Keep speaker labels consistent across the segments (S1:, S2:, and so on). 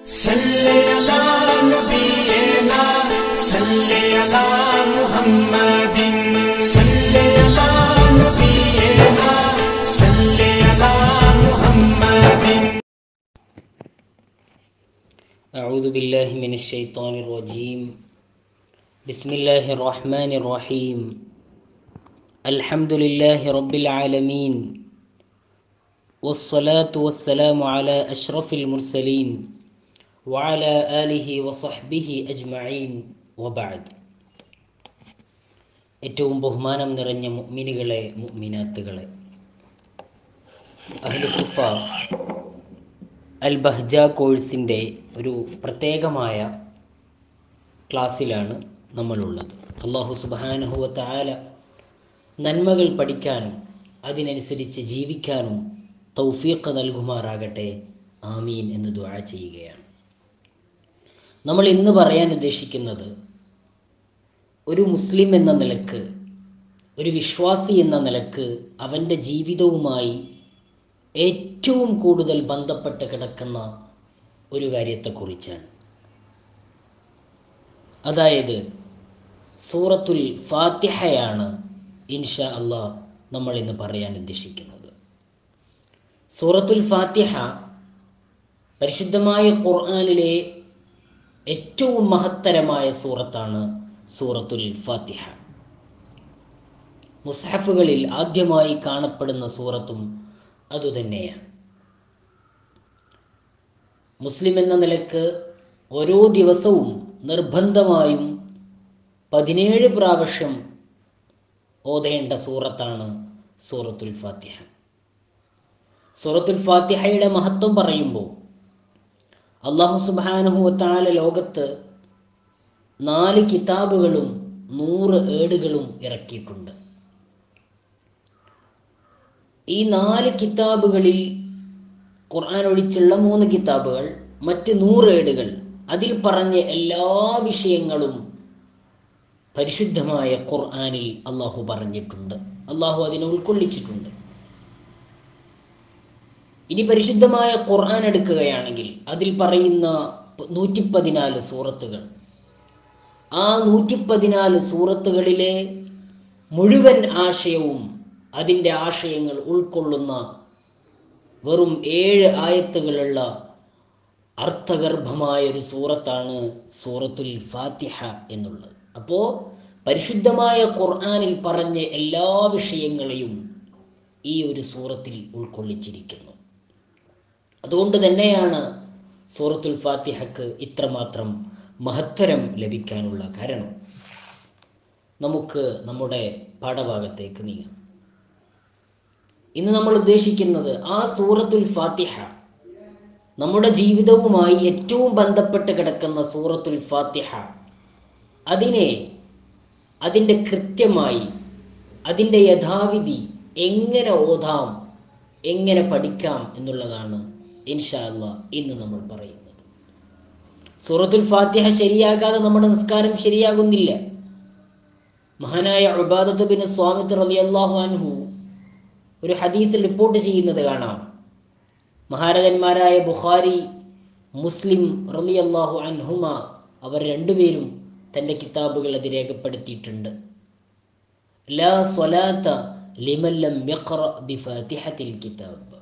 S1: صل على نبينا صل على محمد صل على نبينا صل على محمد
S2: أعوذ بالله من الشيطان الرجيم بسم الله الرحمن الرحيم الحمد لله رب العالمين والصلاة والسلام على أشرف المرسلين وعلى آله وصحبه أجمعين وبعد ഏറ്റവും ബഹുമാനം നിറഞ്ഞ മുഅ്മിനുകളെ മുഅ്മിനാത്തുകളെ അഹ്ലുസുഫ അൽ ബഹ്ജ കോഴ്സിൻ്റെ ഒരു പ്രത്യേകമായ ക്ലാസ്സിലാണ് നമ്മളുള്ളത് അള്ളാഹു സുബാനഹുവ താല നന്മകൾ പഠിക്കാനും അതിനനുസരിച്ച് ജീവിക്കാനും തൗഫീഖ് നൽകുമാറാകട്ടെ ആമീൻ എന്ന് ദുആ ചെയ്യുകയാണ് നമ്മൾ ഇന്ന് പറയാൻ ഉദ്ദേശിക്കുന്നത് ഒരു മുസ്ലിം എന്ന നിലക്ക് ഒരു വിശ്വാസി എന്ന നിലക്ക് അവൻ്റെ ജീവിതവുമായി ഏറ്റവും കൂടുതൽ ബന്ധപ്പെട്ട് കിടക്കുന്ന ഒരു കാര്യത്തെക്കുറിച്ചാണ് അതായത് സൂറത്തുൽ ഫാത്തിഹയാണ് ഇൻഷാ അള്ളാഹ് നമ്മൾ ഇന്ന് പറയാൻ ഉദ്ദേശിക്കുന്നത് സൂറത്തുൽ ഫാത്തിഹ പരിശുദ്ധമായ ഖുർആനിലെ ഏറ്റവും മഹത്തരമായ സൂറത്താണ് സൂറത്തുൽ ഫാത്തിഹ മുസ്ഹഫുകളിൽ ആദ്യമായി കാണപ്പെടുന്ന സൂറത്തും അതുതന്നെയാണ് മുസ്ലിം എന്ന നിലക്ക് ഓരോ ദിവസവും നിർബന്ധമായും പതിനേഴ് പ്രാവശ്യം ഓതേണ്ട സൂറത്താണ് സൂറത്തുൽ ഫാത്തിഹ സൂറത്തുൽ ഫാത്തിഹയുടെ മഹത്വം പറയുമ്പോൾ അള്ളാഹു സുബാനുഹുവത്താല ലോകത്ത് നാല് കിതാബുകളും നൂറ് ഏടുകളും ഇറക്കിയിട്ടുണ്ട് ഈ നാല് കിതാബുകളിൽ ഖുർആൻ ഒഴിച്ചുള്ള മൂന്ന് കിതാബുകൾ മറ്റ് നൂറ് ഏടുകൾ അതിൽ പറഞ്ഞ എല്ലാ വിഷയങ്ങളും പരിശുദ്ധമായ ഖുർആനിൽ അള്ളാഹു പറഞ്ഞിട്ടുണ്ട് അള്ളാഹു അതിനെ ഉൾക്കൊള്ളിച്ചിട്ടുണ്ട് ഇനി പരിശുദ്ധമായ ഖുർആൻ എടുക്കുകയാണെങ്കിൽ അതിൽ പറയുന്ന നൂറ്റി പതിനാല് സൂറത്തുകൾ ആ നൂറ്റി പതിനാല് സൂറത്തുകളിലെ മുഴുവൻ ആശയവും അതിൻ്റെ ആശയങ്ങൾ ഉൾക്കൊള്ളുന്ന വെറും ഏഴ് ആയത്തുകളുള്ള അർത്ഥഗർഭമായ ഒരു സൂറത്താണ് സൂറത്തുൽ ഫാത്തിഹ എന്നുള്ളത് അപ്പോൾ പരിശുദ്ധമായ ഖുർആനിൽ പറഞ്ഞ എല്ലാ വിഷയങ്ങളെയും ഈ ഒരു സൂറത്തിൽ ഉൾക്കൊള്ളിച്ചിരിക്കുന്നു അതുകൊണ്ട് തന്നെയാണ് സൂറത്തുൽ ഫാത്തിഹക്ക് ഇത്രമാത്രം മഹത്തരം ലഭിക്കാനുള്ള കാരണം നമുക്ക് നമ്മുടെ പാഠഭാഗത്തേക്ക് നീങ്ങാം ഇന്ന് നമ്മൾ ഉദ്ദേശിക്കുന്നത് ആ സൂറത്തുൽ ഫാത്തിഹ നമ്മുടെ ജീവിതവുമായി ഏറ്റവും ബന്ധപ്പെട്ട് കിടക്കുന്ന സൂറത്തുൽ ഫാത്തിഹ അതിനെ അതിൻ്റെ കൃത്യമായി അതിൻ്റെ യഥാവിധി എങ്ങനെ ഓതാം എങ്ങനെ പഠിക്കാം എന്നുള്ളതാണ് ഇൻഷാ അല്ലാ ഇന്ന് നമ്മൾ പറയുന്നത് സൂറത്തുൽ ഫാത്തിഹ ശരിയാകാതെ നമ്മുടെ നിസ്കാരം ശരിയാകുന്നില്ല മഹാനായ ഉബാദത്ത് ബിൻ സ്വാമിത്ത് റളിയല്ലാഹു അൻഹു ഒരു ഹദീത്തിൽ റിപ്പോർട്ട് ചെയ്യുന്നത് കാണാം മഹാരഥന്മാരായ ബുഖാരി മുസ്ലിം റളിയല്ലാഹു അൻഹുമ അവർ രണ്ടുപേരും തൻ്റെ കിതാബുകൾ അത് രേഖപ്പെടുത്തിയിട്ടുണ്ട് ലാ സ്വലാത്ത ലിമല്ലം യഖ്റ ബിഫാത്തിഹത്തിൽ കിതാബ്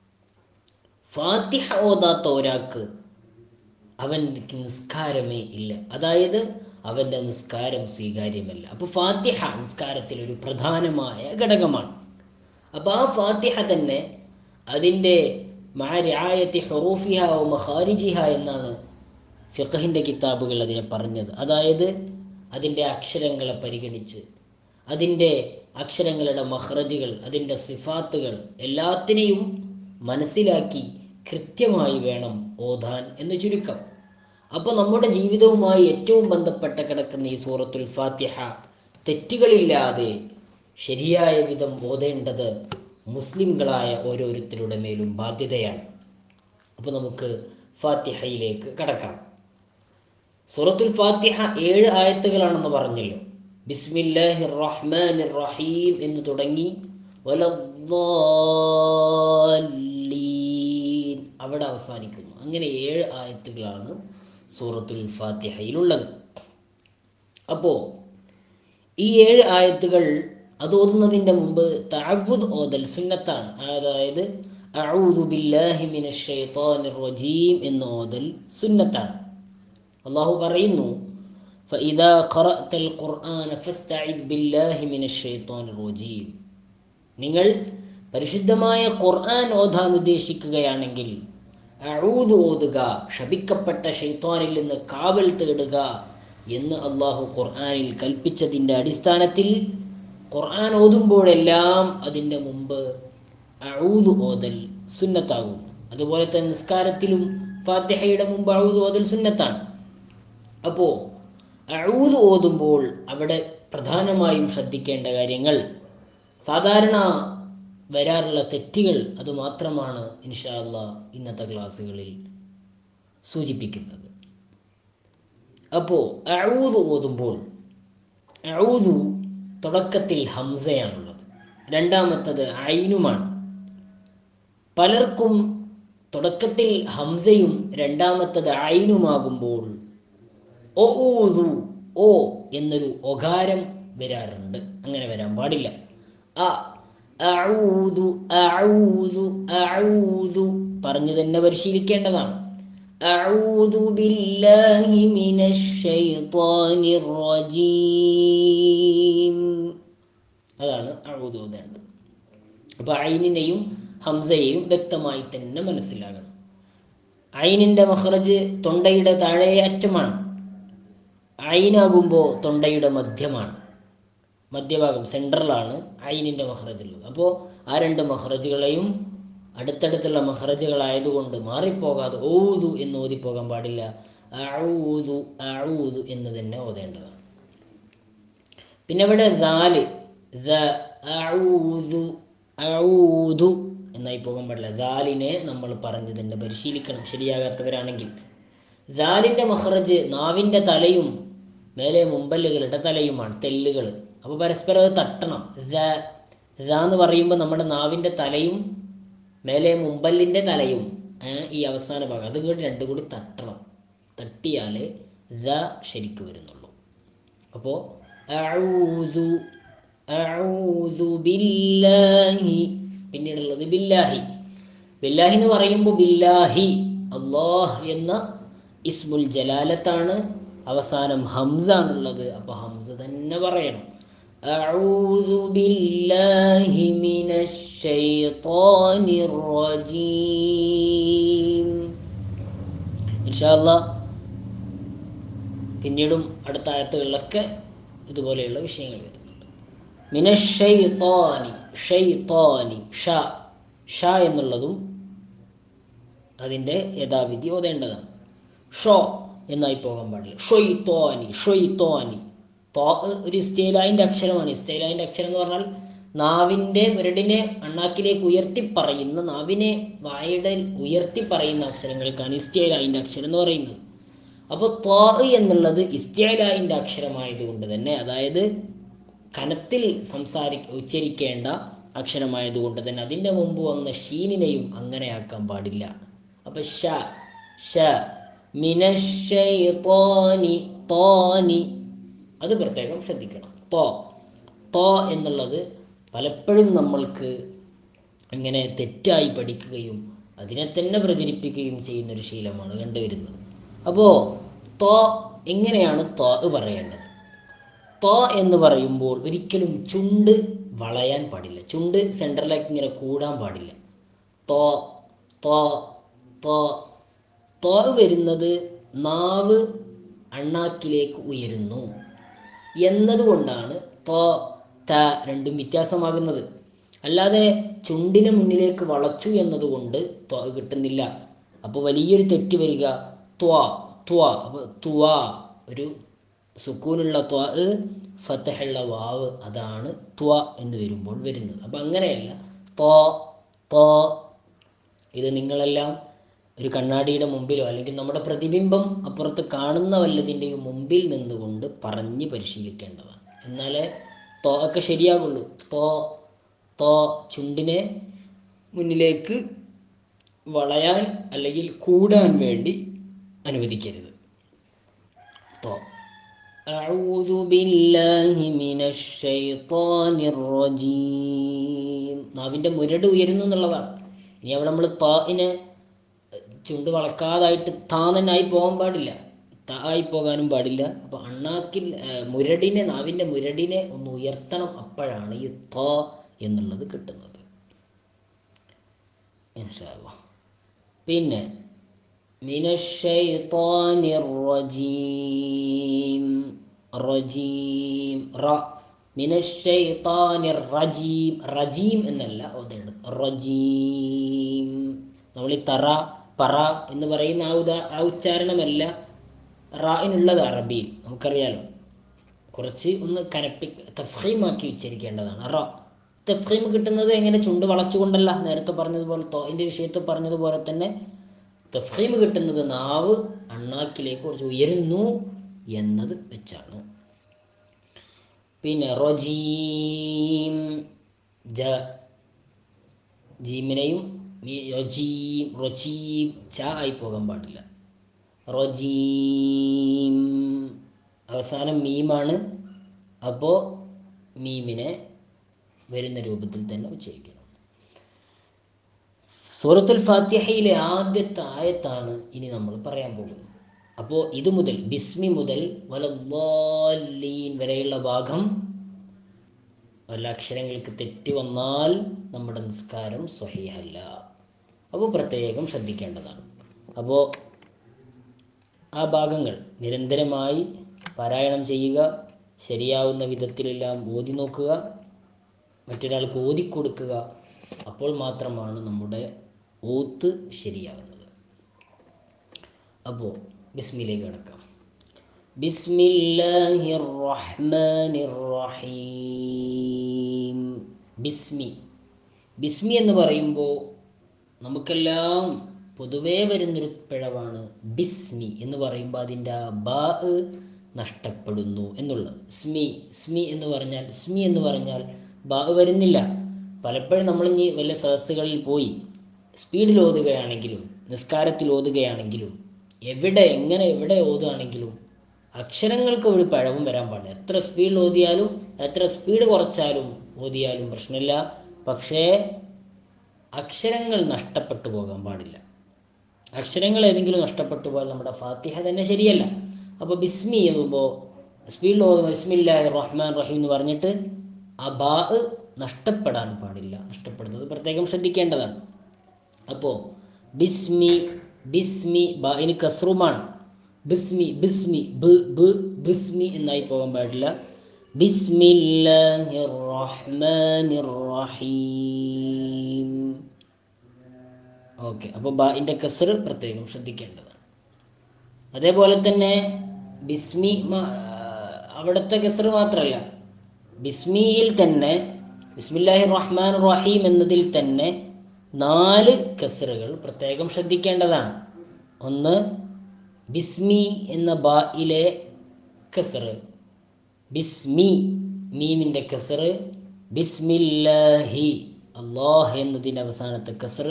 S2: ഫാത്തിഹ ഓതാത്ത ഒരാൾക്ക് അവൻ്റെ നിസ്കാരമേ ഇല്ല അതായത് അവൻ്റെ നിസ്കാരം സ്വീകാര്യമല്ല അപ്പോൾ ഫാത്തിഹ നിസ്കാരത്തിൽ ഒരു പ്രധാനമായ ഘടകമാണ് അപ്പോൾ ആ ഫാത്തിഹ തന്നെ അതിൻ്റെ മാരിയായത്തി ഹൊറൂഫിഹ ഓ മഹാരിജിഹ എന്നാണ് ഫിഖഹിൻ്റെ കിതാബുകൾ അതിനെ പറഞ്ഞത് അതായത് അതിൻ്റെ അക്ഷരങ്ങളെ പരിഗണിച്ച് അതിൻ്റെ അക്ഷരങ്ങളുടെ മഹ്റജുകൾ അതിൻ്റെ സിഫാത്തുകൾ എല്ലാത്തിനെയും മനസ്സിലാക്കി കൃത്യമായി വേണം ഓതാൻ എന്ന് ചുരുക്കം അപ്പോൾ നമ്മുടെ ജീവിതവുമായി ഏറ്റവും ബന്ധപ്പെട്ട കിടക്കുന്ന ഈ സൂറത്തുൽ ഫാത്തിഹ തെറ്റുകളില്ലാതെ ശരിയായ വിധം ഓതേണ്ടത് മുസ്ലിംകളായ ഓരോരുത്തരുടെ മേലും ബാധ്യതയാണ് അപ്പോൾ നമുക്ക് ഫാത്തിഹയിലേക്ക് കടക്കാം സൂറത്തുൽ ഫാത്തിഹ ഏഴ് ആയത്തുകളാണെന്ന് പറഞ്ഞല്ലോ ബിസ്മില്ലാഹിർ റഹ്മാനിർ റഹീം എന്ന് തുടങ്ങി വലദ്ദാല്ലീൻ അവിടെ അവസാനിക്കുന്നു അങ്ങനെ ഏഴ് ആയത്തുകളാണ് സൂറത്തുൽ ഫാത്തിഹയിലുള്ളത് അപ്പോൾ ഈ ഏഴ് ആയത്തുകൾ അത് ഓതുന്നതിൻ്റെ മുമ്പ് തഅവ്വുദ് ഓതൽ സുന്നത്താണ് അതായത് അഊദു ബില്ലാഹി മിനശ് ശൈത്താനിർ റജീം എന്ന് ഓതൽ സുന്നത്താണ് അള്ളാഹു പറയുന്നു فإذا قرأت القرآن فاستعذ بالله من الشيطان الرجيم നിങ്ങൾ പരിശുദ്ധമായ ഖുർആൻ ഓതാൻ ഉദ്ദേശിക്കുകയാണെങ്കിൽ അഊദ് ഓതുക ശപിക്കപ്പെട്ട ഷെയ്ത്താനിൽ നിന്ന് കാവൽ തേടുക എന്ന് അള്ളാഹു ഖുർആനിൽ കൽപ്പിച്ചതിൻ്റെ അടിസ്ഥാനത്തിൽ ഖുർആൻ ഓതുമ്പോഴെല്ലാം അതിൻ്റെ മുമ്പ് അഊദ് ഓതൽ സുന്നത്താകും അതുപോലെ തന്നെ നിസ്കാരത്തിലും ഫാത്തിഹയുടെ മുമ്പ് അഊദ് ഓതൽ സുന്നത്താണ് അപ്പോൾ അഊദ് ഓതുമ്പോൾ അവിടെ പ്രധാനമായും ശ്രദ്ധിക്കേണ്ട കാര്യങ്ങൾ സാധാരണ വരാറുള്ള തെറ്റുകൾ അത് മാത്രമാണ് ഇൻഷാ അല്ലാ ഇന്നത്തെ ക്ലാസ്സുകളിൽ സൂചിപ്പിക്കുന്നത് അപ്പോൾ അഊദ് ഓതുമ്പോൾ അഊദു തുടക്കത്തിൽ ഹംസയാണുള്ളത് രണ്ടാമത്തത് ഐനുമാണ് പലർക്കും തുടക്കത്തിൽ ഹംസയും രണ്ടാമത്തത് ഐനുമാകുമ്പോൾ ഒഊദു ഓ എന്നൊരു ഒകാരം വരാറുണ്ട് അങ്ങനെ വരാൻ പാടില്ല അ അഊദു അഊദു അഊദു പറഞ്ഞു തന്നെ പരിശീലിക്കേണ്ടതാണ് അഊദു ബില്ലാഹി മിനശ് ശൈത്വാനിർ റജീം അതാണ് അഊദു ഓതേണ്ടത് അപ്പോൾ ഐനിനെയും ഹംസയെയും വ്യക്തമായി തന്നെ മനസ്സിലാകണം ഐനിൻ്റെ മഹ്റജ് തൊണ്ടയുടെ താഴെ അറ്റമാണ് ഐനാകുമ്പോൾ തൊണ്ടയുടെ മധ്യമാണ് മധ്യഭാഗം സെൻട്രലാണ് ഐനിൻ്റെ മഹ്റജ് ഉള്ളത് അപ്പോൾ ആ രണ്ട് മഹ്റജുകളെയും അടുത്തടുത്തുള്ള മഹ്റജുകളായതുകൊണ്ട് മാറിപ്പോകാതെ ഓതു എന്ന് ഓതിപ്പോകാൻ പാടില്ല അഊതു അഊതു എന്ന് തന്നെ ഓതേണ്ടതാണ് പിന്നെ ഇവിടെ നാല് ദ അഊതു അഊതു എന്നായി പോകാൻ പാടില്ല ദാലിനെ നമ്മൾ പറഞ്ഞ് തന്നെ പരിശീലിക്കണം ശരിയാകാത്തവരാണെങ്കിൽ ദാലിൻ്റെ മഹ്റജ് നാവിൻ്റെ തലയും മേലെ മുമ്പല്ലുകളുടെ തലയുമാണ് തെല്ലുകൾ അപ്പോൾ പരസ്പരം അത് തട്ടണം ദ ദ എന്ന് പറയുമ്പോൾ നമ്മുടെ നാവിൻ്റെ തലയും മേലെ മുമ്പല്ലിൻ്റെ തലയും ഏ, ഈ അവസാന ഭാഗം അത് കൂടി രണ്ടും കൂടി തട്ടണം തട്ടിയാലേ ദ ശരിക്ക് വരുന്നുള്ളൂ അപ്പോൾ അഊദു അഊദു ബില്ലാഹി പിന്നീടുള്ളത് ബില്ലാഹി ബില്ലാഹി എന്ന് പറയുമ്പോൾ ബില്ലാഹി അള്ളാഹ് എന്ന ഇസ്മുൽ ജലാലത്താണ് അവസാനം ഹംസ ആണുള്ളത് അപ്പോൾ ഹംസ തന്നെ പറയണം അഊദു ബില്ലാഹി മിനശ് ശൈത്വാനിർ റജീം ഇൻഷാ അല്ലാഹ് പിന്നീടും അടുത്ത ആയത്തുകളിലൊക്കെ ഇതുപോലെയുള്ള വിഷയങ്ങൾ വരുന്നുണ്ട് മിനഷൈത്താനി ഷൈത്താനി ഷ ഷ എന്നുള്ളതും അതിൻ്റെ യഥാവിധി ഓതേണ്ടതാണ് ഷോ എന്നായി പോകാൻ പാടില്ല ഷൊയ്ത്തോനി ഷൊയ്ത്തോനി തോ ഒരു ഇസ്തേലായിൻ്റെ അക്ഷരമാണ് ഇസ്തേലായിൻ്റെ അക്ഷരം എന്ന് പറഞ്ഞാൽ നാവിൻ്റെ മുരടിനെ അണ്ണാക്കിലേക്ക് ഉയർത്തി പറയുന്ന നാവിനെ വായുടെ ഉയർത്തി പറയുന്ന അക്ഷരങ്ങൾക്കാണ് ഇസ്തേലായിൻ്റെ അക്ഷരം എന്ന് പറയുന്നത് അപ്പോൾ ത്വാ എന്നുള്ളത് ഇസ്തേലായിൻ്റെ അക്ഷരമായതുകൊണ്ട് തന്നെ അതായത് കനത്തിൽ സംസാരി ഉച്ചരിക്കേണ്ട അക്ഷരമായതുകൊണ്ട് തന്നെ അതിൻ്റെ മുമ്പ് വന്ന ഷീനിനെയും അങ്ങനെയാക്കാൻ പാടില്ല അപ്പൊ ഷ ഷ മിനശ്ശൈത്വാനി തോനി അത് പ്രത്യേകം ശ്രദ്ധിക്കണം തോ തോ എന്നുള്ളത് പലപ്പോഴും നമ്മൾക്ക് ഇങ്ങനെ തെറ്റായി പഠിക്കുകയും അതിനെ തന്നെ പ്രചരിപ്പിക്കുകയും ചെയ്യുന്ന ഒരു ശീലമാണ് കണ്ടുവരുന്നത് അപ്പോൾ തോ എങ്ങനെയാണ് തോ പറയേണ്ടത് തോ എന്ന് പറയുമ്പോൾ ഒരിക്കലും ചുണ്ട് വളയാൻ പാടില്ല ചുണ്ട് സെൻറ്ററിലേക്ക് ഇങ്ങനെ കൂടാൻ പാടില്ല തോ തോ തോ തോ വരുന്നത് നാവ് അണ്ണാക്കിലേക്ക് ഉയരുന്നു എന്നതുകൊണ്ടാണ് തോ ത രണ്ടും വ്യത്യാസമാകുന്നത് അല്ലാതെ ചുണ്ടിന് മുന്നിലേക്ക് വളച്ചു എന്നതുകൊണ്ട് ത്വ കിട്ടുന്നില്ല അപ്പോൾ വലിയൊരു തെറ്റ് വരിക ത്വ ത്വ അപ്പോൾ തുവ ഒരു സുക്കൂനുള്ള ത്വ ഫത്തഹുള്ള വാവ് അതാണ് ത്വ എന്ന് വരുമ്പോൾ വരുന്നത് അപ്പം അങ്ങനെയല്ല തോ തോ ഇത് നിങ്ങളെല്ലാം ഒരു കണ്ണാടിയുടെ മുമ്പിലോ അല്ലെങ്കിൽ നമ്മുടെ പ്രതിബിംബം അപ്പുറത്ത് കാണുന്ന വല്ലതിൻ്റെയും മുമ്പിൽ നിന്നുകൊണ്ട് പറഞ്ഞ് പരിശീലിക്കേണ്ടതാണ് എന്നാലേ തോ ഒക്കെ ശരിയാകുള്ളൂ തോ തോ ചുണ്ടിനെ മുന്നിലേക്ക് വളയാൻ അല്ലെങ്കിൽ കൂടാൻ വേണ്ടി അനുവദിക്കരുത് തോ أعوذ بالله من الشيطان الرجيم നാവിൻ്റെ മുരട് ഉയരുന്നു എന്നുള്ളതാണ് ഇനി അവിടെ നമ്മൾ താഇനെ ചുണ്ട് വളക്കാതായിട്ട് താ തന്നെ ആയി പോകാൻ പാടില്ല താ ആയി പോകാനും പാടില്ല അപ്പോൾ അണ്ണാക്കിൽ ആ, മുരടിനെ നാവിൻ്റെ മുരടിനെ ഒന്ന് ഉയർത്തണം അപ്പോഴാണ് ഈ താ എന്നുള്ളത് കിട്ടുന്നത് ഇൻഷാ അല്ലാ. പിന്നെ من الشيطان الرجيم റജീം റ من الشيطان الرجيم റജീം എന്നല്ല ഓതേണ്ടത് റജീം നമ്മൾ ഈ തറ പറ എന്ന് പറയുന്ന ആ ഉദാ ആ ഉച്ചാരണമല്ല റായിനുള്ളത് അറബിയിൽ നമുക്കറിയാലോ കുറച്ച് ഒന്ന് കനപ്പി തഫീമാക്കി ഉച്ചരിക്കേണ്ടതാണ് റ തഫീം കിട്ടുന്നത് എങ്ങനെ ചുണ്ട് വളച്ചുകൊണ്ടല്ല നേരത്തെ പറഞ്ഞതുപോലെ തോയിൻ്റെ വിഷയത്തിൽ പറഞ്ഞതുപോലെ തന്നെ തഫീം കിട്ടുന്നത് നാവ് അണ്ണാക്കിലേക്ക് കുറച്ച് ഉയരുന്നു എന്നത് വെച്ചാണ് പിന്നെ റൊജീം ജ ജീമിനെയും ഈ റൊജീം റൊജീം ച ആയി പോകാൻ പാടില്ല റൊജീം അവസാനം മീമാണ് അപ്പോൾ മീമിനെ വരുന്ന രൂപത്തിൽ തന്നെ ഉച്ചരിക്കണം സൂറത്തുൽ ഫാത്തിഹയിലെ ആദ്യത്തെ ആയത്താണ് ഇനി നമ്മൾ പറയാൻ പോകുന്നത് അപ്പോൾ ഇത് മുതൽ ബിസ്മി മുതൽ വലദ്ദാലീൻ വരെയുള്ള ഭാഗം വല്ല അക്ഷരങ്ങൾക്ക് തെറ്റ് വന്നാൽ നമ്മുടെ നിസ്കാരം സ്വഹീഹല്ല അപ്പോൾ പ്രത്യേകം ശ്രദ്ധിക്കേണ്ടതാണ് അപ്പോൾ ആ ഭാഗങ്ങൾ നിരന്തരമായി പാരായണം ചെയ്യുക ശരിയാവുന്ന വിധത്തിലെല്ലാം ഓതി നോക്കുക മറ്റൊരാൾക്ക് ഓതിക്കൊടുക്കുക അപ്പോൾ മാത്രമാണ് നമ്മുടെ ഓത്ത് ശരിയാകുന്നത് അപ്പോൾ ബിസ്മിലേക്ക് കിടക്കാം ബിസ്മില്ലാഹിർ റഹ്മാനിർ റഹീം ബിസ്മി ബിസ്മി എന്ന് പറയുമ്പോൾ നമുക്കെല്ലാം പൊതുവേ വരുന്നൊരു പിഴവാണ് ബിസ്മി എന്ന് പറയുമ്പോൾ അതിൻ്റെ ആ ബാ നഷ്ടപ്പെടുന്നു എന്നുള്ളത് സ്മി സ്മി എന്ന് പറഞ്ഞാൽ സ്മി എന്ന് പറഞ്ഞാൽ ബാ വരുന്നില്ല പലപ്പോഴും നമ്മൾ ഇനി വല്ല സദസ്സുകളിൽ പോയി സ്പീഡിൽ ഓതുകയാണെങ്കിലും നിസ്കാരത്തിൽ ഓതുകയാണെങ്കിലും എവിടെ എങ്ങനെ എവിടെ ഓതുകയാണെങ്കിലും അക്ഷരങ്ങൾക്ക് ഒരു പഴവും വരാൻ പാടില്ല എത്ര സ്പീഡിൽ ഓതിയാലും എത്ര സ്പീഡ് കുറച്ചാലും ഓതിയാലും പ്രശ്നമില്ല പക്ഷേ അക്ഷരങ്ങൾ നഷ്ടപ്പെട്ടു പോകാൻ പാടില്ല അക്ഷരങ്ങൾ ഏതെങ്കിലും നഷ്ടപ്പെട്ടു പോയാൽ നമ്മുടെ ഫാത്തിഹ തന്നെ ശരിയല്ല അപ്പോൾ ബിസ്മി എഴുതുമ്പോൾ സ്പീഡിൽ ഓതും ബിസ്മില്ലാഹി റഹ്മാൻ റഹീം എന്ന് പറഞ്ഞിട്ട് ആ ബാ നഷ്ടപ്പെടാൻ പാടില്ല നഷ്ടപ്പെടുന്നത് പ്രത്യേകം ശ്രദ്ധിക്കേണ്ടതാണ് അപ്പോൾ ബിസ്മി ബിസ്മി ബാ ഇനി കസ്റുമാണ് ബിസ്മി ബിസ്മി ബ് ബ് ബിസ്മി എന്നായി പോകാൻ പാടില്ല ബിസ്മില്ലാഹിർ റഹ്മാനിർ റഹീം ഓക്കെ അപ്പോൾ ബാഇൻ്റെ കസർ പ്രത്യേകം ശ്രദ്ധിക്കേണ്ടതാണ് അതേപോലെ തന്നെ ബിസ്മി മ- അവിടുത്തെ കസർ മാത്രമല്ല ബിസ്മിയിൽ തന്നെ ബിസ്മില്ലാഹി റഹ്മാൻ റഹീം എന്നതിൽ തന്നെ നാല് കസറുകൾ പ്രത്യേകം ശ്രദ്ധിക്കേണ്ടതാണ് ഒന്ന് ബിസ്മി എന്ന ബായിലെ കസർ ബിസ്മി മീമിൻ്റെ കസർ ബിസ്മില്ലാഹി അള്ളാഹ് എന്നതിൻ്റെ അവസാനത്തെ കസർ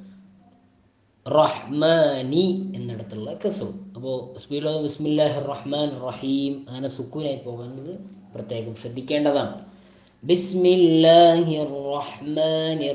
S2: റഹ്മാനി എന്നിടത്തുള്ള കസു അപ്പോൾ സ്പീഡ് ബിസ്മില്ലാഹി റഹ്മാൻ റഹീം അങ്ങനെ സുക്കൂനായി പോകുന്നത് പ്രത്യേകം ശ്രദ്ധിക്കേണ്ടതാണ് ബിസ്മില്ലാഹി റഹ്മാനി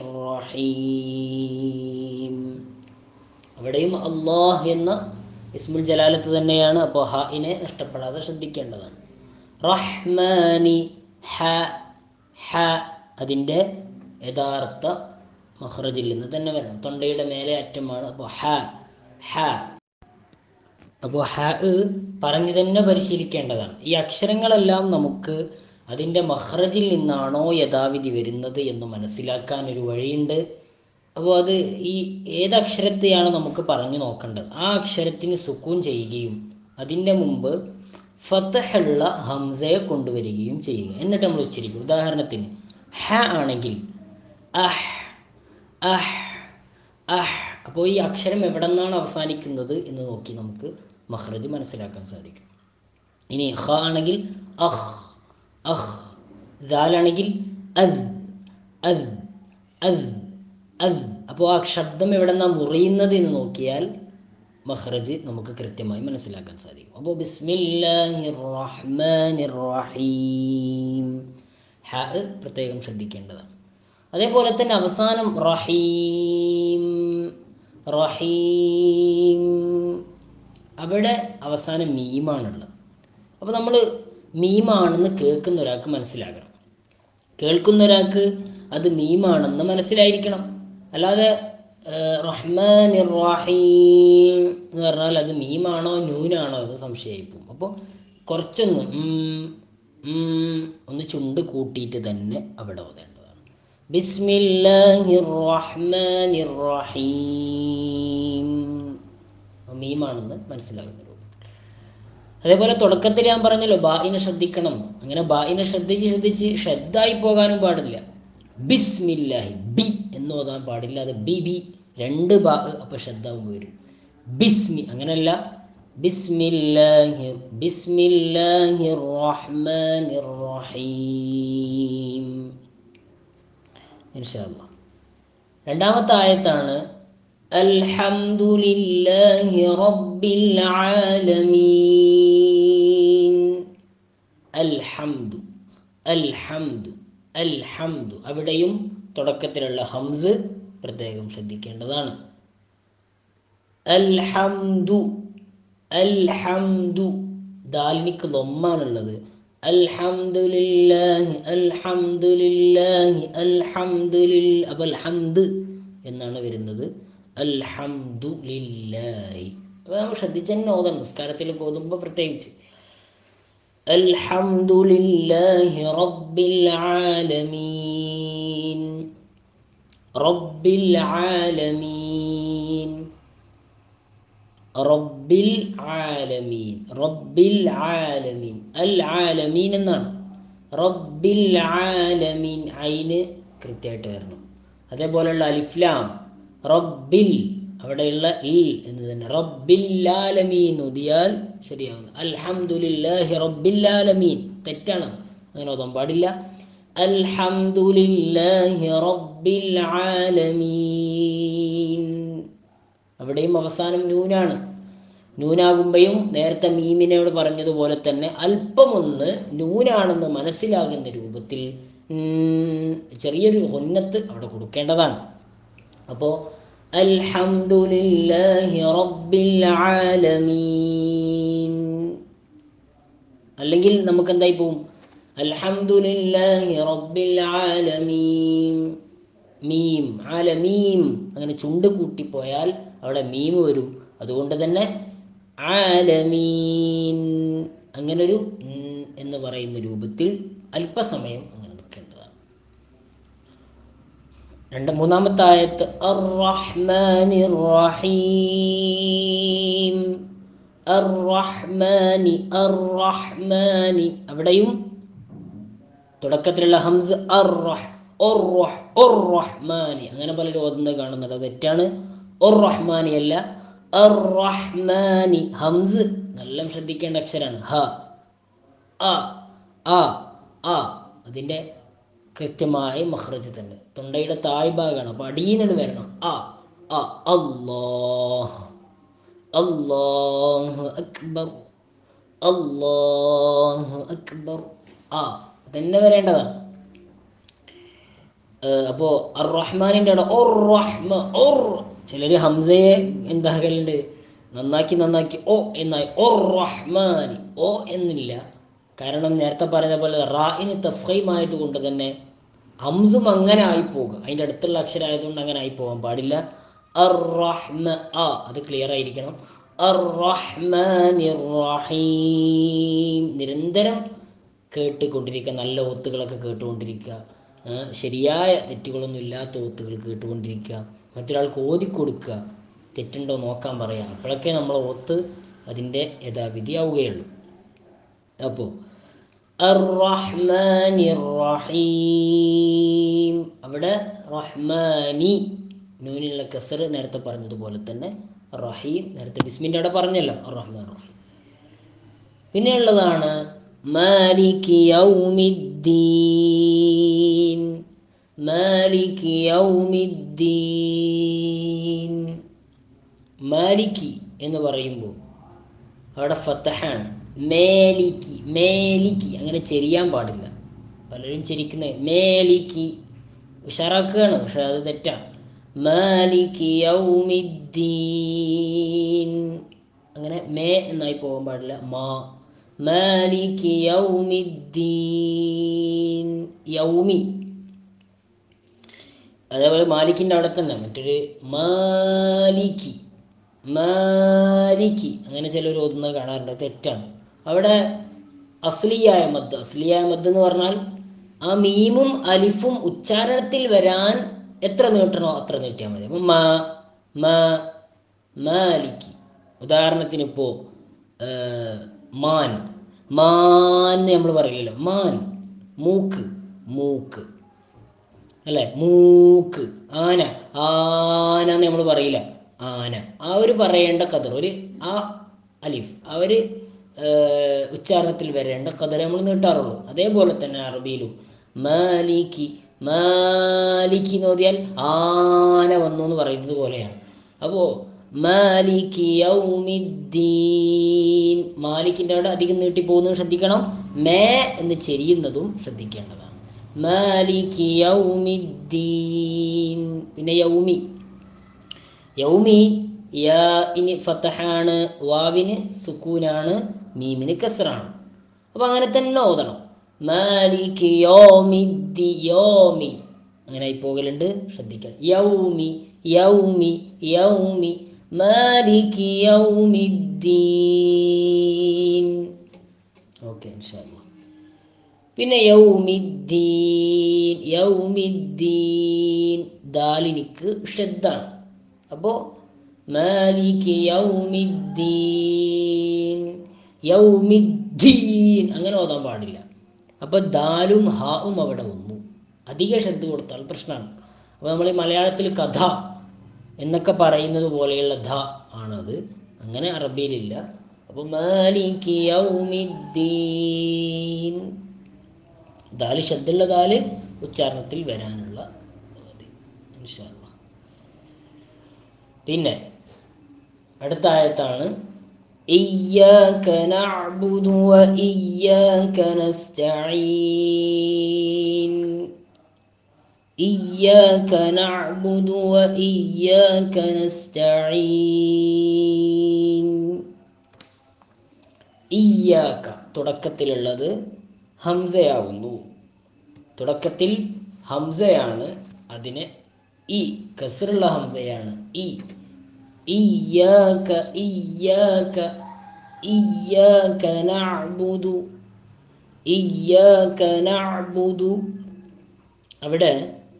S2: റഹീം അവിടെയും അള്ളാഹ് എന്ന ഇസ്മുൽ ജലാലത്ത് തന്നെയാണ് അപ്പോൾ ഹാഇനെ നഷ്ടപ്പെടാതെ ശ്രദ്ധിക്കേണ്ടതാണ് റഹ്മാനി ഹ ഹ അതിൻ്റെ യഥാർത്ഥ മഹ്റജിൽ നിന്ന് തന്നെ വരണം തൊണ്ടയുടെ മേലെ അറ്റമാണ് അപ്പോൾ ഹ ഹ അപ്പോൾ ഹ പറഞ്ഞു തന്നെ പരിശീലിക്കേണ്ടതാണ് ഈ അക്ഷരങ്ങളെല്ലാം നമുക്ക് അതിൻ്റെ മഹ്റജിൽ നിന്നാണോ യഥാവിധി വരുന്നത് എന്ന് മനസ്സിലാക്കാൻ ഒരു വഴിയുണ്ട് അപ്പോൾ അത് ഈ ഏത് അക്ഷരത്തെയാണ് നമുക്ക് പറഞ്ഞു നോക്കേണ്ടത് ആ അക്ഷരത്തിന് സുക്കൂൻ ചെയ്യുകയും അതിൻ്റെ മുമ്പ് ഫത്തഹുള്ള ഹംസയെ കൊണ്ടുവരികയും ചെയ്യുക എന്നിട്ട് നമ്മൾ ഉച്ചരിക്കും ഉദാഹരണത്തിന് ഹ ആണെങ്കിൽ അഹ് അഹ് അഹ് അപ്പോൾ ഈ അക്ഷരം എവിടെ നിന്നാണ് അവസാനിക്കുന്നത് എന്ന് നോക്കി നമുക്ക് മഹ്റജ് മനസ്സിലാക്കാൻ സാധിക്കും ഇനി ഹ ആണെങ്കിൽ അഹ് അഹ് ദാലാണെങ്കിൽ അദ് അദ് അദ് അദ് അപ്പോൾ ആ ശബ്ദം എവിടെ നിന്നാണ് മുറിയുന്നത് എന്ന് നോക്കിയാൽ മഹ്റജ് നമുക്ക് കൃത്യമായി മനസ്സിലാക്കാൻ സാധിക്കും അപ്പോൾ ബിസ്മില്ലാഹിർ റഹ്മാനിർ റഹീം ഹ പ്രത്യേകം ശ്രദ്ധിക്കേണ്ടതാണ് അതേപോലെ തന്നെ അവസാനം റഹീം റഹീം അവിടെ അവസാനം മീമാണുള്ളത് അപ്പോൾ നമ്മൾ മീമാണെന്ന് കേൾക്കുന്ന ഒരാൾക്ക് മനസ്സിലാകണം കേൾക്കുന്ന ഒരാൾക്ക് അത് മീമാണെന്ന് മനസ്സിലായിരിക്കണം അല്ലാതെ റഹ്മാൻ റഹീം എന്ന് പറഞ്ഞാൽ അത് മീമാണോ നൂനാണോ എന്ന് സംശയമായി പോകും അപ്പോൾ കുറച്ചൊന്ന് ഉം, ഉം, ഒന്ന് ചുണ്ട് കൂട്ടിയിട്ട് തന്നെ അവിടെ ഓതേണ്ടതാണ് ബിസ്മില്ലാഹിർ റഹ്മാനിർ റഹീം മീമാണെന്ന് മനസ്സിലാകുന്ന രൂപത്തിൽ അതേപോലെ തുടക്കത്തിൽ ഞാൻ പറഞ്ഞല്ലോ ബായിനെ ശ്രദ്ധിക്കണം അങ്ങനെ ബായിനെ ശ്രദ്ധിച്ച് ശ്രദ്ധിച്ച് ശ്രദ്ധായി പോകാനും പാടില്ല ബിസ്മില്ലാഹി ബി എന്ന് ഓതാൻ പാടില്ല അത് ബി ബി രണ്ട് ബാ അപ്പൊ ശ്രദ്ധാവുമ്പോൾ വരും ബിസ്മി അങ്ങനെയല്ല ബിസ്മില്ലാഹി ബിസ്മില്ലാഹി റഹ്മാനിർ റഹീം ഇൻഷാ അല്ലാ രണ്ടാമത്തെ ആയത്താണ് അൽഹംദുലില്ലാഹി റബ്ബിൽ ആലമീൻ അൽഹംദു അൽഹംദു അൽഹംദു അവിടെയും തുടക്കത്തിലുള്ള ഹംസ് പ്രത്യേകം ശ്രദ്ധിക്കേണ്ടതാണ് അൽഹംദു അൽഹംദു ദാലിനിക്ക് ലൊമ്മാണുള്ളത് അൽഹംദുലില്ലാഹി അൽഹംദുലില്ലാഹി അൽഹംദുലിൽ അപ്പോൾ ഹംദ് എന്നാണ് വരുന്നത് അൽഹംദുലില്ലാഹി അപ്പോൾ നമ്മൾ ശ്രദ്ധിച്ച് തന്നെ ഓതണം നിസ്കാരത്തിൽ ഓതുമ്പോൾ പ്രത്യേകിച്ച് അൽഹംദുലില്ലാഹി റബ്ബിൽ ആലമീൻ റബ്ബിൽ ആലമീൻ റബ്ബിൽ ആലമീൻ റബ്ബിൽ ആലമീൻ അൽ ആലമീൻ എന്നാണ് റബ്ബിൽ ആലമീൻ അയിന് കൃത്യമായിട്ട് വരണം അതേപോലെയുള്ള അലിഫ്ലാം റബ്ബിൽ അവിടെയുള്ള ഇൽ എന്ന് തന്നെ റബ്ബിൽ ആലമീൻ ഒതിയാൽ ശരിയാവുന്നു അൽഹംദുലില്ലാഹി റബ്ബിൽ ആലമീൻ തെറ്റാണ് അങ്ങനെ ഓതാൻ പാടില്ല അൽഹംദുലില്ലാഹി റബ്ബിൽ ആലമീൻ അവിടെയും അവസാനം നൂനാണ് നൂനാകുമ്പോഴും നേരത്തെ മീമിനോട് പറഞ്ഞതുപോലെ തന്നെ അല്പമൊന്ന് നൂനാണെന്ന് മനസ്സിലാകുന്ന രൂപത്തിൽ ഉം, ചെറിയൊരു ഹൊന്നത്ത് അവിടെ കൊടുക്കേണ്ടതാണ് അപ്പോൾ അൽഹംദുലില്ലാഹി റബ്ബിൽ ആലമീൻ അല്ലെങ്കിൽ നമുക്ക് എന്തായി പോവും അൽഹംദുലില്ലാഹി റബ്ബിൽ ആലമീൻ മീം ആലമീം അങ്ങനെ ചുണ്ട് കൂട്ടിപ്പോയാൽ അവിടെ മീം വരും അതുകൊണ്ട് തന്നെ ആലമീൻ അങ്ങനെ ഒരു ഉം എന്ന് പറയുന്ന രൂപത്തിൽ അല്പസമയം അങ്ങനെ നിൽക്കേണ്ടതാണ് രണ്ട് മൂന്നാമത്തെ ആയത്ത് അർ-റഹ്മാനിർ റഹീം അർ-റഹ്മാനി അർ-റഹ്മാനി അവിടെയും തുടക്കത്തിലുള്ള ഹംസ് അർ-റഹ് ഒർ-റഹ് ഒർ-റഹ്മാനി അങ്ങനെ പലരും ഓതുന്നത് കാണുന്നുണ്ട് അത് തെറ്റാണ് ഒർ-റഹ്മാനി അല്ല അർ-റഹ്മാനി ഹംസ് നല്ല ശ്രദ്ധിക്കേണ്ട അക്ഷരാണ് ഹ അ ആ ആ അതിൻ്റെ കൃത്യമായ മഹ്റജ് തന്നെ തൊണ്ടയുടെ താഴ്ഭാഗമാണ് അപ്പോൾ അടിയിൽ വരണം ആ ആ അല്ലാഹ് അല്ലാഹു അക്ബർ അല്ലാഹു അക്ബർ ആ തന്നെ വരേണ്ടതാണ് അപ്പോ അർ റഹ്മാനിന്റെ അവിടെ ഒർ റഹ്മ ഒർ ചിലര് ഹംസയെ എന്താകലുണ്ട് നന്നാക്കി നന്നാക്കി ഓ എന്നായി ഒർ റഹ്മാനി ഓ എന്നില്ല കാരണം നേരത്തെ പറഞ്ഞ പോലെ റായിന് തഫൈമായത് കൊണ്ട് തന്നെ ഹംസും അങ്ങനെ ആയിപ്പോകുക അതിൻ്റെ അടുത്തുള്ള അക്ഷരമായതുകൊണ്ട് അങ്ങനെ ആയി പോകാൻ പാടില്ല അർ റഹ്മ ആ അത് ക്ലിയർ ആയിരിക്കണം അർ റഹ്മാനിർ റഹീം നിരന്തരം കേട്ടുകൊണ്ടിരിക്കുക നല്ല ഒത്തുകളൊക്കെ കേട്ടുകൊണ്ടിരിക്കുക ആ, ശരിയായ തെറ്റുകളൊന്നും ഇല്ലാത്ത ഒത്തുകൾ കേട്ടുകൊണ്ടിരിക്കുക മറ്റൊരാൾക്ക് ഓതിക്കൊടുക്കുക തെറ്റുണ്ടോ നോക്കാൻ പറയാം അപ്പോഴൊക്കെ നമ്മൾ ഒത്ത് അതിൻ്റെ യഥാവിധിയാവുകയുള്ളൂ അപ്പോൾ റഹീം അവിടെ റഹ്മാനി നൂനിലുള്ള കസർ നേരത്തെ പറഞ്ഞതുപോലെ തന്നെ റഹീം നേരത്തെ ബിസ്മിൻ്റെ അവിടെ പറഞ്ഞല്ലോ റഹ്മാൻ റഹീം പിന്നെയുള്ളതാണ് മാലിക് യൗമിദ്ദീൻ മാലികി യൗമിദ്ദീൻ മാലിക്കി എന്ന് പറയുമ്പോൾ അവിടെ ഫത്തഹാണ് മേലിക്കി മേലിക്കി അങ്ങനെ ചെരിയാൻ പാടില്ല പലരും ചെരിക്കുന്നത് മേലിക്കി ഉഷാറാക്കുകയാണ് പക്ഷെ അത് തെറ്റാണ് മാലിക്കി യൗമിദ്ദീൻ അങ്ങനെ മേ എന്നായി പോകാൻ പാടില്ല മാ മാലിക്കി യൗമിദ്ദീൻ യൗമി അതേപോലെ മാലിക്കിൻ്റെ അവിടെ തന്നെ മറ്റൊരു മാലിക്കി മാലിക്കി അങ്ങനെ ചിലർ ഓതുന്നത് കാണാറുണ്ട് അത് തെറ്റാണ് അവിടെ അസ്ലിയായ മദ് അസ്ലിയായ മദ് എന്ന് പറഞ്ഞാൽ ആ മീമും അലിഫും ഉച്ചാരണത്തിൽ വരാൻ എത്ര നീട്ടണോ അത്ര നീട്ടിയാൽ മതി അപ്പം മാ മാ മാലിക്കി ഉദാഹരണത്തിന് ഇപ്പോൾ മാൻ മാൻ നമ്മൾ പറയില്ലല്ലോ മാൻ മൂക്ക് മൂക്ക് അല്ലേ മൂക്ക് ആന ആന എന്ന് നമ്മൾ പറയില്ല ആന ആ ഒരു പറയേണ്ട കതർ ഒരു ആ അലിഫ് ആ ഒരു ഏർ, ഉച്ചാരണത്തിൽ വരേണ്ട കതർ നമ്മൾ നീട്ടാറുള്ളൂ അതേപോലെ തന്നെ അറബിയിലും മാലിക്കി മാലിക്കി എന്ന് ഓതിയാൽ ആന വന്നു എന്ന് പറയുന്നത് പോലെയാണ് അപ്പോൾ മാലിക്കി യൗമിദ്ദീൻ മാലിക്കിൻ്റെ അവിടെ അധികം നീട്ടി പോകുന്നത് ശ്രദ്ധിക്കണം മേ എന്ന് ചെരിയുന്നതും ശ്രദ്ധിക്കേണ്ടതാണ് മാലിക്കി യൗമിദ്ദീൻ പിന്നെ യൗമി യൗമി യാ ഇനി ഫത്തഹാണ് വാവിന് സുക്കൂനാണ് മീമിന് കസറാണ് അപ്പൊ അങ്ങനെ തന്നെ ഓതണം മാലിക് യോമിദ്ദി യോമി അങ്ങനെ ആയി പോകലുണ്ട് ശ്രദ്ധിക്കണം യൗമി യൗമി യൗമി മാലിക് യൗമിദ്ദീൻ ഓക്കെ ഇൻഷാല്ലാ പിന്നെ യൗമിദ്ദീൻ യൗമിദ്ദീൻ ദാലിനിക്ക് ഷദ്ദാണ് അപ്പോൾ മാലിക് യൗമിദ്ദീൻ യൗമിദ്ദീൻ അങ്ങനെ ഓതാൻ പാടില്ല അപ്പോൾ ദാലും ഹാവും അവിടെ വന്നു അധിക ശ്രദ്ധ കൊടുത്താൽ പ്രശ്നമാണ് അപ്പോൾ നമ്മൾ ഈ മലയാളത്തിൽ കഥ എന്നൊക്കെ പറയുന്നത് പോലെയുള്ള ധ ആണത് അങ്ങനെ അറബിയിലില്ല അപ്പോൾ മാലിക് യൗമിദ്ദീൻ ദാല് ശബ്ദമുള്ള ദാല് ഉച്ചാരണത്തിൽ വരാനുള്ള മതി. ഇൻഷാ അല്ലാ. പിന്നെ അടുത്ത ആയത്താണ് إياك نعبد وإياك نستعين إياك نعبد وإياك نستعين ഇയ്യാക്ക തുടക്കത്തിലുള്ളത് ഹംസയാവുന്നു തുടക്കത്തിൽ ഹംസയാണ് അതിന് ഇ കസറുള്ള ഹംസയാണ് ഇ ഇയ്യാക്ക ഇയ്യാക്ക ഇയ്യാക്ക നഅ്ബുദു ഇയ്യാക്ക നഅ്ബുദു അവിടെ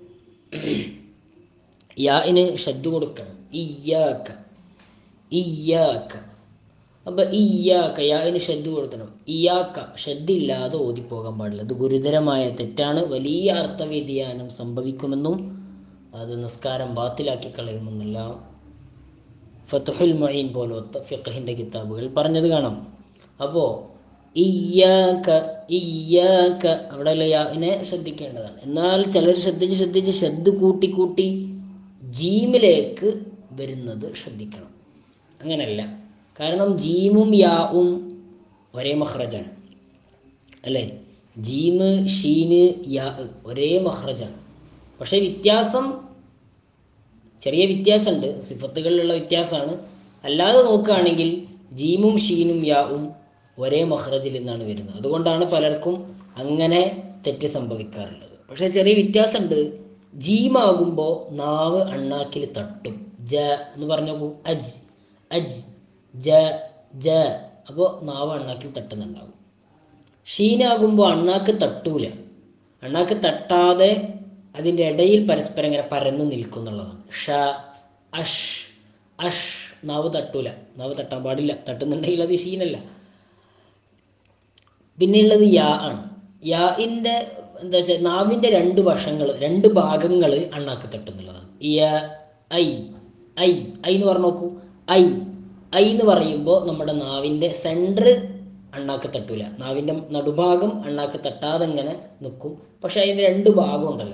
S2: യാഇന് ഷദ്ദ് കൊടുക്കണം ഇയ്യാക്ക ഇയ്യാക്ക അപ്പൊ ഇയ്യാക്ക യാഇന് ഷദ്ദ് കൊടുക്കണം ഇയാക്ക ഷദ്ദില്ലാതെ ഓതിപ്പോകാൻ പാടില്ല അത് ഗുരുതരമായ തെറ്റാണ് വലിയ അർത്ഥവ്യതിയാനം സംഭവിക്കുമെന്നും അത് നിസ്കാരം ബാത്തിലാക്കി കളയുമെന്നെല്ലാം ഫത്തുഹുൽ മൊയ്ൻ പോലത്തെ ഫിഖഹിൻ്റെ കിതാബുകൾ പറഞ്ഞത് കാണാം അപ്പോൾ ഇയ്യാക്ക ഇയ്യാക്ക അവിടെ യാനെ ശ്രദ്ധിക്കേണ്ടതാണ് എന്നാൽ ചിലർ ശ്രദ്ധിച്ച് ശ്രദ്ധിച്ച് ശ്രദ്ധ കൂട്ടി കൂട്ടി ജീമിലേക്ക് വരുന്നത് ശ്രദ്ധിക്കണം അങ്ങനല്ല കാരണം ജീമും യാവും ഒരേ മഹ്റജാണ് അല്ലേ ജീമ് ഷീന് യാ ഒരേ മഹ്റജാണ് പക്ഷേ വ്യത്യാസം ചെറിയ വ്യത്യാസമുണ്ട് സിഫത്തുകളിലുള്ള വ്യത്യാസമാണ് അല്ലാതെ നോക്കുകയാണെങ്കിൽ ജീമും ഷീനും യാവും ഒരേ മഹ്റജിൽ നിന്നാണ് വരുന്നത് അതുകൊണ്ടാണ് പലർക്കും അങ്ങനെ തെറ്റ് സംഭവിക്കാറുള്ളത് പക്ഷേ ചെറിയ വ്യത്യാസമുണ്ട് ജീമാകുമ്പോൾ നാവ് അണ്ണാക്കിൽ തട്ടും ജ എന്ന് പറഞ്ഞു നോക്കൂ അജ് അജ് ജ ജ അപ്പോൾ നാവ് അണ്ണാക്കിൽ തട്ടുന്നുണ്ടാവും ഷീനാകുമ്പോൾ അണ്ണാക്ക് തട്ടൂല അണ്ണാക്ക് തട്ടാതെ അതിൻ്റെ ഇടയിൽ പരസ്പരം ഇങ്ങനെ പരന്നു നിൽക്കും എന്നുള്ളതാണ് ഷ അഷ് അഷ് നാവ് തട്ടൂല നാവ് തട്ടാൻ പാടില്ല തട്ടുന്നുണ്ടെങ്കിൽ അത് ഷീനല്ല പിന്നെയുള്ളത് യാ ആണ് യാഇൻ്റെ എന്താ വെച്ചാൽ നാവിൻ്റെ രണ്ട് വശങ്ങൾ രണ്ട് ഭാഗങ്ങൾ അണ്ണാക്ക് തട്ടുന്നുള്ളതാണ് യ ഐ ഐ ഐ എന്ന് പറഞ്ഞു നോക്കൂ ഐ ഐ എന്ന് പറയുമ്പോൾ നമ്മുടെ നാവിൻ്റെ സെൻറ്റർ അണ്ണാക്ക് തട്ടൂല നാവിൻ്റെ നടുഭാഗം അണ്ണാക്ക് തട്ടാതെ ഇങ്ങനെ നിൽക്കും പക്ഷെ അതിൻ്റെ രണ്ട് ഭാഗം ഉണ്ടല്ലോ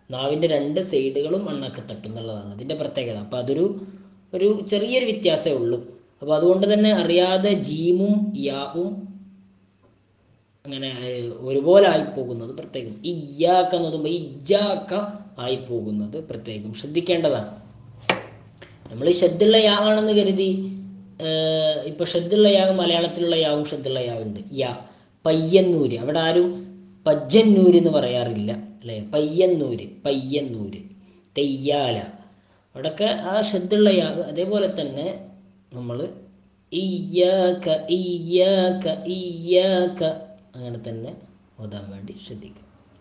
S2: നാവിൻ്റെ രണ്ട് സൈഡുകളും അണ്ണാക്ക് തട്ടും എന്നുള്ളതാണ് അതിൻ്റെ പ്രത്യേകത അപ്പോൾ അതൊരു ഒരു ചെറിയൊരു വ്യത്യാസമേ ഉള്ളൂ അപ്പോൾ അതുകൊണ്ട് തന്നെ അറിയാതെ ജീമും യാവും അങ്ങനെ ഏഹ്, ഒരുപോലെ ആയിപ്പോകുന്നത് പ്രത്യേകം ഇയ്യാക്ക എന്ന് പറയുമ്പോൾ ഇജാക്ക ആയിപ്പോകുന്നത് പ്രത്യേകം ശ്രദ്ധിക്കേണ്ടതാണ് നമ്മൾ ഷദ്ദുള്ള യാ ആണെന്ന് കരുതി ഏഹ്, ഇപ്പൊ ഷദ്ദുള്ള യാ മലയാളത്തിലുള്ള യാവും ഷദ്ദുള്ള യാവുണ്ട് യാ പയ്യന്നൂര് അവിടെ ആരും പജ്ജന്നൂര് എന്ന് പറയാറില്ല അല്ലേ പയ്യന്നൂര് പയ്യന്നൂര് തെയ്യാല അവിടെയൊക്കെ ആ ഷദ്ദുള്ള യാ അതേപോലെ തന്നെ നമ്മൾ ഇയ്യാക്ക ഇയ്യാക്ക ഇയ്യാക്ക അങ്ങനെ തന്നെ ഓതാൻ വേണ്ടി ശ്രദ്ധിക്കുക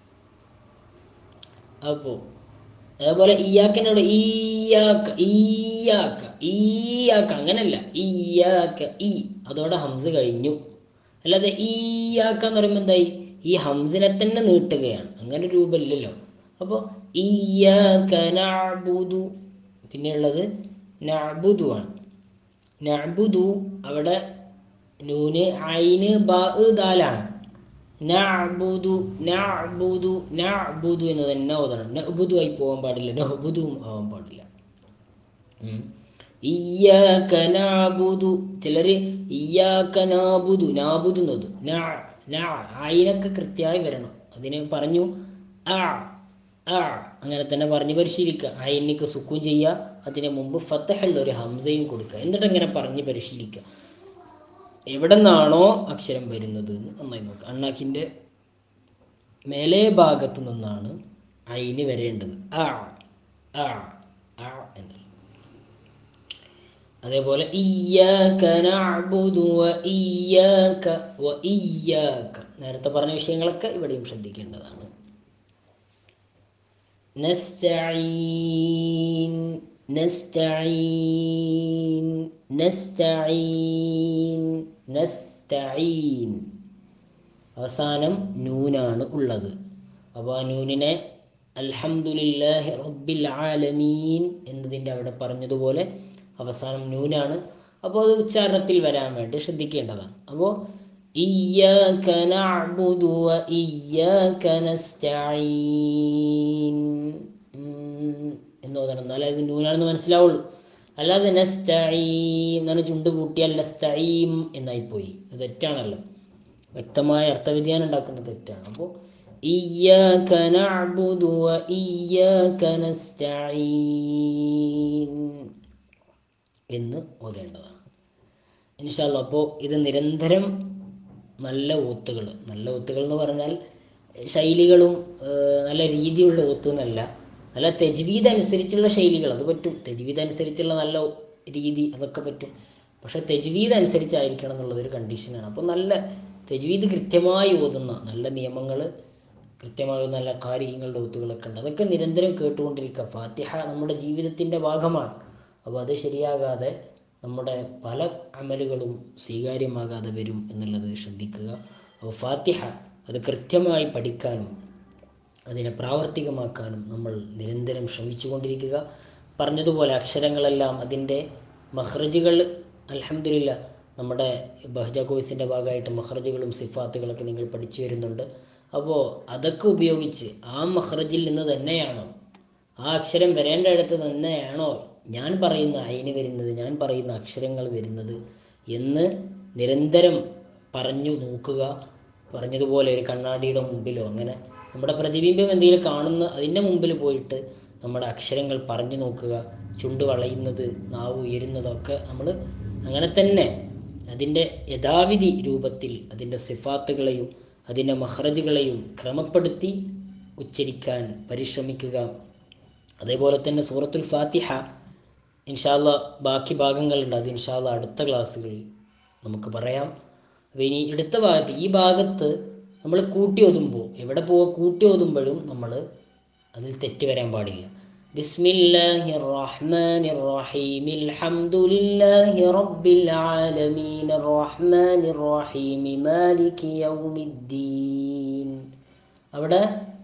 S2: അപ്പോൾ അതേപോലെ ഇയാക്കനോട് ഈയാക്ക ഈയാക്ക ഈയാക്ക അങ്ങനല്ല ഈയാക്ക ഈ അതോടെ ഹംസ് കഴിഞ്ഞു അല്ലാതെ ഈയാക്ക എന്ന് പറയുമ്പോൾ എന്തായി ഈ ഹംസിനെ തന്നെ നീട്ടുകയാണ് അങ്ങനെ ഒരു രൂപമില്ലല്ലോ അപ്പോൾ ഈയാക്ക നഅ്ബുദു പിന്നെയുള്ളത് നഅ്ബുദു ആണ് നഅ്ബുദു അവിടെ നൂന് ഐന് ബാ ദാലാണ് നഅ്ബുദു നഅ്ബുദു നഅ്ബുദു എന്ന് തന്നെ ഓതണം നഅ്ബുദു ആയി പോകാൻ പാടില്ല നഅ്ബുദും ആവാൻ പാടില്ല ഉം. ഇയ്യാക നഅ്ബുദു ചിലര് ഇയ്യാക നാബുദു നാബുദു എന്നത് നാ നാ ആയിനൊക്കെ കൃത്യമായി വരണം അതിന് പറഞ്ഞു ആ ആ അങ്ങനെ തന്നെ പറഞ്ഞ് പരിശീലിക്കുക അയിനിക്ക് സുക്കൂൻ ചെയ്യുക അതിന് മുമ്പ് ഫത്തഹുള്ള ഒരു ഹംസയും കൊടുക്കുക എന്നിട്ട് ഇങ്ങനെ പറഞ്ഞ് പരിശീലിക്കുക എവിടെ നിന്നാണോ അക്ഷരം വരുന്നത് എന്ന് നന്നായി നോക്കുക അണ്ണാക്കിൻ്റെ മേലേ ഭാഗത്ത് നിന്നാണ് അയിന് വരേണ്ടത് ആ ആ ആ എന്നുള്ളത് അതേപോലെ ഇയ്യാക നഅ്ബുദു വ ഇയ്യാക വ ഇയ്യാക നേരത്തെ പറഞ്ഞ വിഷയങ്ങളൊക്കെ ഇവിടെയും ശ്രദ്ധിക്കേണ്ടതാണ് നസ്തഈൻ നസ്തഈൻ നസ്തഈൻ നസ്തഈൻ അവസാനം നൂനാണ് ഉള്ളത് അപ്പോൾ ആ നൂനിനെ അൽഹംദുലില്ലാഹി റബ്ബിൽ ആലമീൻ എന്നതിൻ്റെ അവിടെ പറഞ്ഞതുപോലെ അവസാനം നൂനാണ് അപ്പോൾ അത് ഉച്ചാരണത്തിൽ വരാൻ വേണ്ടി ശ്രദ്ധിക്കേണ്ടതാണ് അപ്പോൾ ഇയ്യാക നഅ്ബുദു വ ഇയ്യാക നസ്തഈൻ ഉം, എന്ന് ഓതണം എന്നാലേ അത് നൂനാണെന്ന് മനസ്സിലാവുള്ളൂ അല്ലാതെ നസ്തഈം എന്ന് പറഞ്ഞാൽ ചുണ്ട് കൂട്ടിയാൽ നസ്തഈം എന്നായിപ്പോയി അത് തെറ്റാണല്ലോ വ്യക്തമായ അർത്ഥവ്യതിയാനം ഉണ്ടാക്കുന്നത് തെറ്റാണ് അപ്പോൾ ഇയ്യാക നഅ്ബുദു വ ഇയ്യാക നസ്തഈൻ എന്ന് ഓതേണ്ടതാണ് ഇൻഷാല്ല അപ്പോൾ ഇത് നിരന്തരം നല്ല ഓത്തുകൾ നല്ല ഓത്തുകൾ എന്ന് പറഞ്ഞാൽ ശൈലികളും ഏഹ്, നല്ല രീതിയുള്ള ഓത്ത് എന്നല്ല നല്ല തെജ്വീദ് അനുസരിച്ചുള്ള ശൈലികൾ അത് പറ്റും തെജ്വീദ് അനുസരിച്ചുള്ള നല്ല രീതി അതൊക്കെ പറ്റും പക്ഷെ തെജ്വീദ് അനുസരിച്ചായിരിക്കണം എന്നുള്ളതൊരു കണ്ടീഷനാണ് അപ്പോൾ നല്ല തെജ്വീദ് കൃത്യമായി ഓതുന്ന നല്ല നിയമങ്ങൾ കൃത്യമായി നല്ല കാര്യങ്ങളുടെ ഒത്തുകളൊക്കെ ഉണ്ട് അതൊക്കെ നിരന്തരം കേട്ടുകൊണ്ടിരിക്കുക ഫാത്തിഹ നമ്മുടെ ജീവിതത്തിൻ്റെ ഭാഗമാണ് അപ്പോൾ അത് ശരിയാകാതെ നമ്മുടെ പല അമലുകളും സ്വീകാര്യമാകാതെ വരും എന്നുള്ളത് ശ്രദ്ധിക്കുക അപ്പോൾ ഫാത്തിഹ അത് കൃത്യമായി പഠിക്കാനും അതിനെ പ്രാവർത്തികമാക്കാനും നമ്മൾ നിരന്തരം ശ്രമിച്ചുകൊണ്ടിരിക്കുക പറഞ്ഞതുപോലെ അക്ഷരങ്ങളെല്ലാം അതിൻ്റെ മഹ്റജുകൾ അൽഹംദുലില്ല നമ്മുടെ ബഹജ കോഴ്സിൻ്റെ ഭാഗമായിട്ട് മഹ്റജുകളും സിഫാത്തുകളൊക്കെ നിങ്ങൾ പഠിച്ചു വരുന്നുണ്ട് അപ്പോൾ അതൊക്കെ ഉപയോഗിച്ച് ആ മഹ്റജിൽ നിന്ന് തന്നെയാണോ ആ അക്ഷരം വരേണ്ട ഇടത്ത് തന്നെയാണോ ഞാൻ പറയുന്ന അയിന് വരുന്നത് ഞാൻ പറയുന്ന അക്ഷരങ്ങൾ വരുന്നത് എന്ന് നിരന്തരം പറഞ്ഞു നോക്കുക പറഞ്ഞതുപോലെ ഒരു കണ്ണാടിയുടെ മുമ്പിലോ അങ്ങനെ നമ്മുടെ പ്രതിബിംബം എന്തെങ്കിലും കാണുന്ന അതിൻ്റെ മുമ്പിൽ പോയിട്ട് നമ്മുടെ അക്ഷരങ്ങൾ പറഞ്ഞു നോക്കുക ചുണ്ട് വളയുന്നത് നാവ് ഉയരുന്നതൊക്കെ നമ്മൾ അങ്ങനെ തന്നെ അതിൻ്റെ യഥാവിധി രൂപത്തിൽ അതിൻ്റെ സിഫാത്തുകളെയും അതിൻ്റെ മഹ്റജുകളെയും ക്രമപ്പെടുത്തി ഉച്ചരിക്കാൻ പരിശ്രമിക്കുക അതേപോലെ തന്നെ സൂറത്തുൽ ഫാത്തിഹ ഇൻഷാല്ല ബാക്കി ഭാഗങ്ങളുണ്ട് അത് ഇൻഷാല്ല അടുത്ത ക്ലാസ്സുകളിൽ നമുക്ക് പറയാം അപ്പോൾ ഇനി അടുത്ത ഭാഗത്ത് ഈ ഭാഗത്ത് നമ്മൾ കൂട്ടി ഓതുമ്പോൾ എവിടെ പോവുക കൂട്ടി ഓതുമ്പോഴും നമ്മൾ അതിൽ തെറ്റ് വരാൻ പാടില്ല ബിസ്മില്ലാഹി റഹ്മാനി റഹീം അൽഹംദുലില്ലാഹി റബ്ബിൽ ആലമീൻ റഹ്മാനി റഹീം മാലികി യൗമിദ്ദീൻ അവിടെ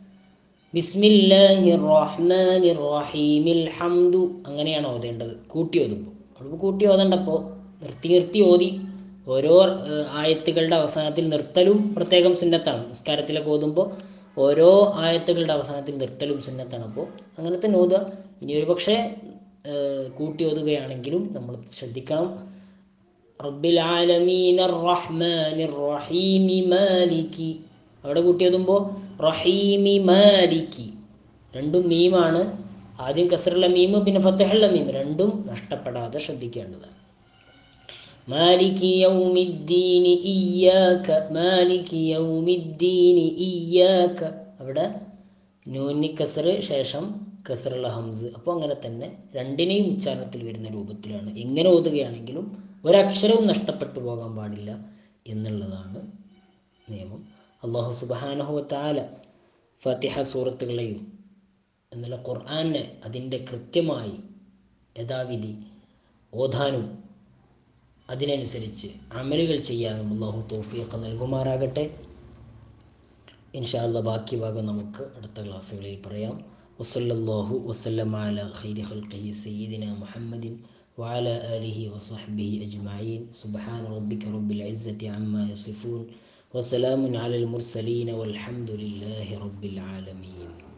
S2: ബിസ്മില്ലാഹി റഹ്മാനി റഹീമിൽ ഹംദു അങ്ങനെയാണ് ഓതേണ്ടത് കൂട്ടി ഓതുമ്പോൾ അവിടെ കൂട്ടി ഓതണ്ടപ്പോൾ നിർത്തി നിർത്തി ഓതി ഓരോ ഏഹ്, ആയത്തുകളുടെ അവസാനത്തിൽ നിർത്തലും പ്രത്യേകം സുന്നത്താണ് നിസ്കാരത്തിലൊക്കെ ഓതുമ്പോൾ ഓരോ ആയത്തുകളുടെ അവസാനത്തിൽ നിർത്തലും സുന്നത്താണ് അപ്പോൾ അങ്ങനെ തന്നെ ഓതുക ഇനി ഒരു പക്ഷേ കൂട്ടി ഓതുകയാണെങ്കിലും നമ്മൾ ശ്രദ്ധിക്കണം റബ്ബിൽ ആലമീൻ റഹ്മാൻ റഹീമി മാലിക്കി അവിടെ കൂട്ടി ഓതുമ്പോൾ റഹീമി മാലിക്കി രണ്ടും മീമാണ് ആദ്യം കസറുള്ള മീം പിന്നെ ഫത്തഹുള്ള മീം രണ്ടും നഷ്ടപ്പെടാതെ ശ്രദ്ധിക്കേണ്ടതാണ് മാലികി യൗമിദ്ദീനി ഇയ്യാക മാലികി യൗമിദ്ദീനി ഇയ്യാക അവിടെ നൂനി കസർ ശേഷം കസറുള്ള ഹംസ് അപ്പോൾ അങ്ങനെ തന്നെ രണ്ടിനെയും ഉച്ചാരണത്തിൽ വരുന്ന രൂപത്തിലാണ് എങ്ങനെ ഓതുകയാണെങ്കിലും ഒരക്ഷരവും നഷ്ടപ്പെട്ടു പോകാൻ പാടില്ല എന്നുള്ളതാണ് നിയമം അള്ളാഹു സുബാനഹുവത്താല ഫത്തിഹ സൂറത്തുകളെയും എന്നുള്ള ഖുർആനെ അതിൻ്റെ കൃത്യമായി യഥാവിധി ഓതാനും അതിനനുസരിച്ച് അമലുകൾ ചെയ്യാനും അള്ളാഹു തോഫിയൊക്കെ നൽകുമാറാകട്ടെ ഇൻഷാല്ല ബാക്കി ഭാഗം നമുക്ക് അടുത്ത ക്ലാസ്സുകളിൽ പറയാം വസല്ലല്ലാഹു വസല്ലം അല ഖൈരി ഖൽഖി സയ്യിദിന മുഹമ്മദിൻ وعلى آله وصحبه أجمعين سبحان ربك رب العزة عما يصفون وسلام على المرسلين والحمد لله رب العالمين